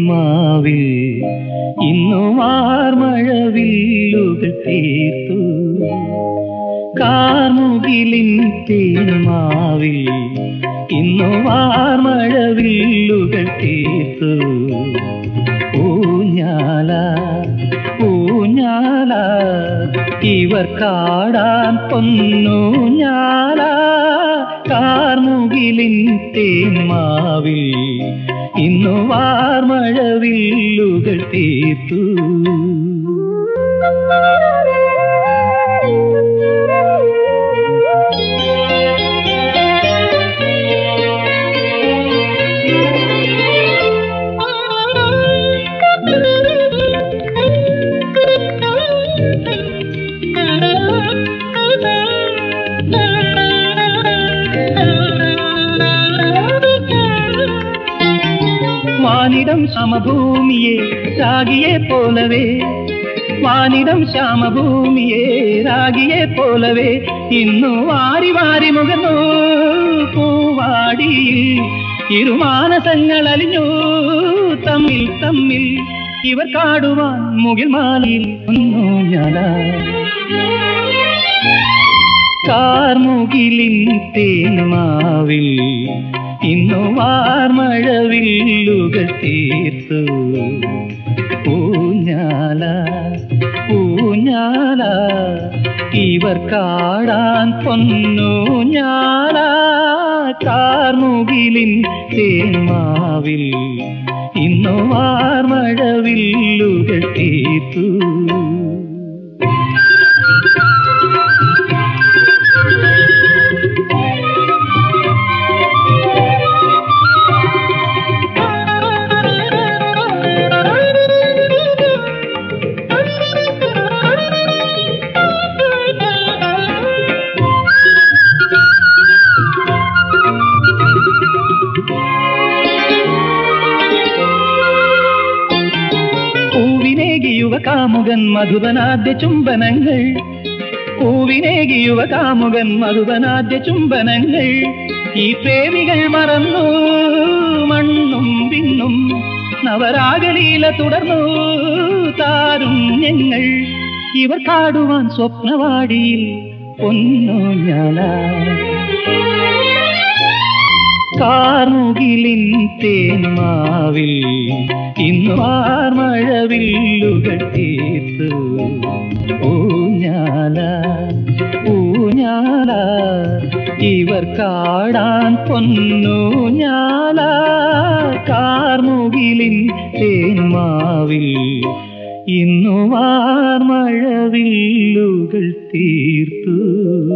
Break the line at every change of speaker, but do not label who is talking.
തേന്മാവിൽ ഇന്നു വാർമഴവില്ലുകൾ തീർത്തു കാർമുകിലിൻ തേന്മാവിൽ ഇന്നു വാർമഴവില്ലുകൾ തീർത്തു ഊഞ്ഞാല ഊഞ്ഞാല ഇവർ കാടാൻ പൊന്നൂഞ്ഞാല കാർമുകിലിൻ തേന്മാവിൽ ഇന്നു വാർമഴവില്ലുകൾ തീർത്തു വാനിടം സമഭൂമിയെ രാഗിയെ പോലവേ വാനിടം ശ്യാമഭൂമിയെ രാഗിയെ പോലവേ ഇന്നു വാരി വാരി മുകർന്നു പൂവാടിയിൽ ഇരുമാനസങ്ങൾ അലിഞ്ഞു തമ്മിൽ തമ്മിൽ ഇവർ കാടുവാൻ മുകിൽ മാലിൽ ഒന്നു ഞാനാ കാർമുകിലിൻ തേന്മാവിൽ ഇന്നു വാർമഴവില്ലുകൾ തീർത്തു ഊഞ്ഞാല ഊഞ്ഞാല ഇവർ കാടാൻ പൊന്നൂഞ്ഞാല കാർമുകിലിൻ തേന്മാവിൽ ഇന്നു വാർമഴവില്ലുകൾ തീർത്തു പൂവിനേകിയുവ കാമുകൻ മധുബനാദ്യ ചുംബനങ്ങൾ പൂവിനേകിയുവ കാമുകൻ മധുബനാദ്യ ചുംബനങ്ങൾ ഈ പ്രേമികൾ മറന്നു മണ്ണും പിന്നും നവരാഗലീല തുടർന്നു താരുണ്യങ്ങൾ ഇവർ കാടുവാൻ സ്വപ്നവാടിയിൽ പൊന്നൂഞ്ഞാല കാർമുകിലിൻ തേന്മാവിൽ ഇന്നു വാർമഴവില്ലുകൾ തീർത്തു ഊഞ്ഞാല ഊഞ്ഞാല ഇവർ കാടാൻ പൊന്നൂഞ്ഞാല കാർമുകിലിൻ തേന്മാവിൽ ഇന്നു വാർമഴവില്ലുകൾ തീർത്തു